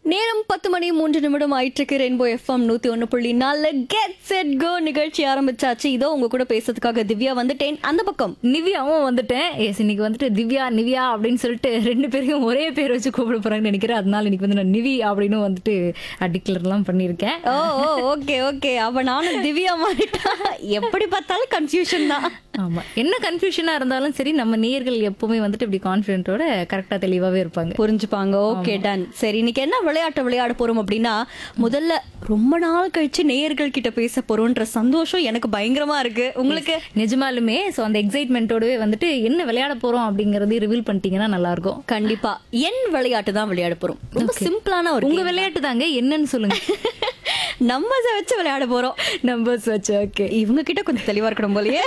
நேரம் பத்து மணி மூன்று நிமிடம் ஆயிட்டிருக்கு ரெயின்போ எஃப்எம் நூத்தி ஒன்னு புள்ளி நாலு கெட் செட் கோ நிகழ்ச்சி ஆரம்பிச்சாச்சு இதோ உங்க கூட பேசுறதுக்காக திவ்யா வந்துட்டேன் அந்த பக்கம் நிவ்யாவும் வந்துட்டேன் எஸ் இன்னைக்கு வந்துட்டு திவ்யா நிவ்யா அப்படின்னு சொல்லிட்டு ரெண்டு பேரையும் ஒரே பேர் வச்சு கூப்பிட போறாங்கன்னு நினைக்கிறேன் அதனால இன்னைக்கு வந்து நான் நிவி அப்படின்னு வந்துட்டு டிக்ளர்லாம் பண்ணியிருக்கேன் ஓ ஓ ஓகே ஓகே அவ நானும் திவ்யா மாறிட்டா எப்படி பார்த்தாலும் கன்ஃபியூஷன் தான் ஆமா என்ன கன்ஃபியூஷனா இருந்தாலும் சரி நம்ம நேர்கள் எப்பவுமே வந்துட்டு இப்படி கான்பிடென்ட்டோட கரெக்டா தெளிவாவே இருப்பாங்க புரிஞ்சுப்பாங்க ஓகே டன் சரி இன்னைக்கு என்ன விளையாட்டு விளையாட போறோம் அப்படின்னா முதல்ல ரொம்ப நாள் கழிச்சு நேயர்கள் கிட்ட பேச போறோம்ன்ற சந்தோஷம் எனக்கு பயங்கரமா இருக்கு உங்களுக்கு நிஜமாலுமே ஸோ அந்த எக்ஸைட்மெண்ட்டோடவே வந்துட்டு என்ன விளையாட போறோம் அப்படிங்கறதையும் ரிவீல் பண்ணிட்டீங்கன்னா நல்லா இருக்கும் கண்டிப்பா என் விளையாட்டு தான் விளையாட போறோம் ரொம்ப சிம்பிளான ஒரு உங்க விளையாட்டு தாங்க என்னன்னு சொல்லுங்க நம்பர்ஸ வச்சு விளையாட போறோம் நம்பர்ஸ் வச்சு ஓகே இவங்க கிட்ட கொஞ்சம் தெளிவா இருக்கணும் போலயே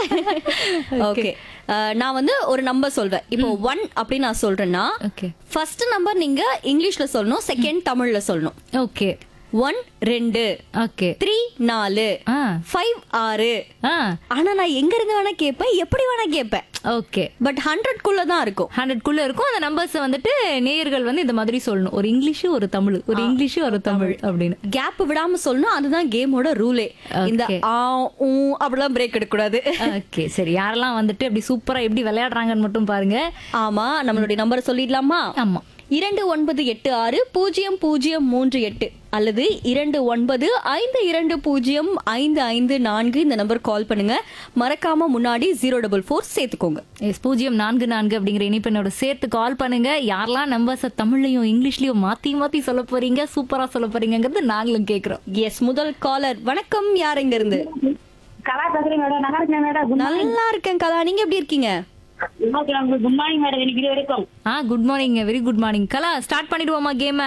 ஓகே நான் வந்து ஒரு நம்பர் சொல்றேன் இப்போ ஒன் அப்படின்னு நான் சொல்றேன்னா ஓகே ஃபர்ஸ்ட் நம்பர் நீங்க இங்கிலீஷ்ல சொல்லணும் செகண்ட் தமிழ்ல சொல்லணும் ஓகே ஒன் ரெண்டு ஓகே த்ரீ நாலு ஆ ஃபைவ் ஆறு ஆ ஆனா நான் எங்க இருந்து வேணா கேட்பேன் எப்படி வேணா கேட்பேன் ஓகே பட் ஹண்ட்ரட் குள்ள தான் இருக்கும் ஹண்ட்ரட் குள்ள இருக்கும் அந்த நம்பர்ஸ் வந்துட்டு நேயர்கள் வந்து இந்த மாதிரி சொல்லணும் ஒரு இங்கிலீஷ் ஒரு தமிழ் ஒரு இங்கிலீஷ் ஒரு தமிழ் அப்படின்னு கேப் விடாம சொல்லணும் அதுதான் கேமோட ரூலே இந்த Okay. ஆ ஊ அப்படிலாம் பிரேக் எடுக்க கூடாது ஓகே சரி யாரெல்லாம் வந்துட்டு அப்படி சூப்பரா எப்படி விளையாடுறாங்கன்னு மட்டும் பாருங்க ஆமா நம்மளுடைய நம்பரை சொல்லிடலாமா ஆமா இரண்டு ஒன்பது எட்டு ஆறு பூஜ்ஜியம் பூஜ்ஜியம் மூன்று எட்டு அல்லது இரண்டு ஒன்பது ஐந்து இரண்டு பூஜ்ஜியம் ஐந்து ஐந்து நான்கு இந்த நம்பர் கால் பண்ணுங்க மறக்காம முன்னாடி ஜீரோ டபுள் ஃபோர் சேர்த்துக்கோங்க எஸ் பூஜ்ஜியம் நான்கு நான்கு அப்படிங்கிற இனிப்பெண்ணோட சேர்த்து கால் பண்ணுங்க யாரெல்லாம் நம்பர்ஸை தமிழ்லையும் இங்கிலீஷ்லயும் மாத்தி மாத்தி சொல்ல போறீங்க சூப்பரா சொல்ல போறீங்கிறது நாங்களும் கேக்குறோம் எஸ் முதல் காலர் வணக்கம் யார் எங்க இருந்து கலா பேசுறேன் மேடம் நல்லா இருக்கேன் மேடம் குட் நல்லா இருக்கேன் கலா நீங்க எப்படி இருக்கீங்க மார்னிங் குட் மார்னிங் மேடம் எனக்கு இது வரைக்கும் ஆ good morning very good morning Kala start பண்ணிடுவோமா கேம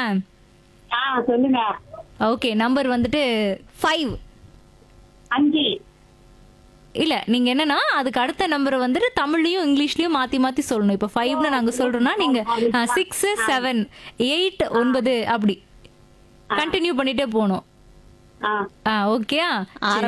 ஆ சொல்லுங்க ஓகே நம்பர் வந்துட்டு ஃபைவ் அஞ்சு இல்ல நீங்க என்னன்னா அதுக்கு அடுத்த நம்பரை வந்துட்டு தமிழ்லயும் இங்கிலீஷ்லயும் மாத்தி மாத்தி சொல்லணும் இப்ப ஃபைவ்னு நாங்க சொல்றோம்னா நீங்க சிக்ஸ் செவன் எயிட் ஒன்பது அப்படி கண்டினியூ பண்ணிட்டே போகணும் ஆ ஆ ஓகே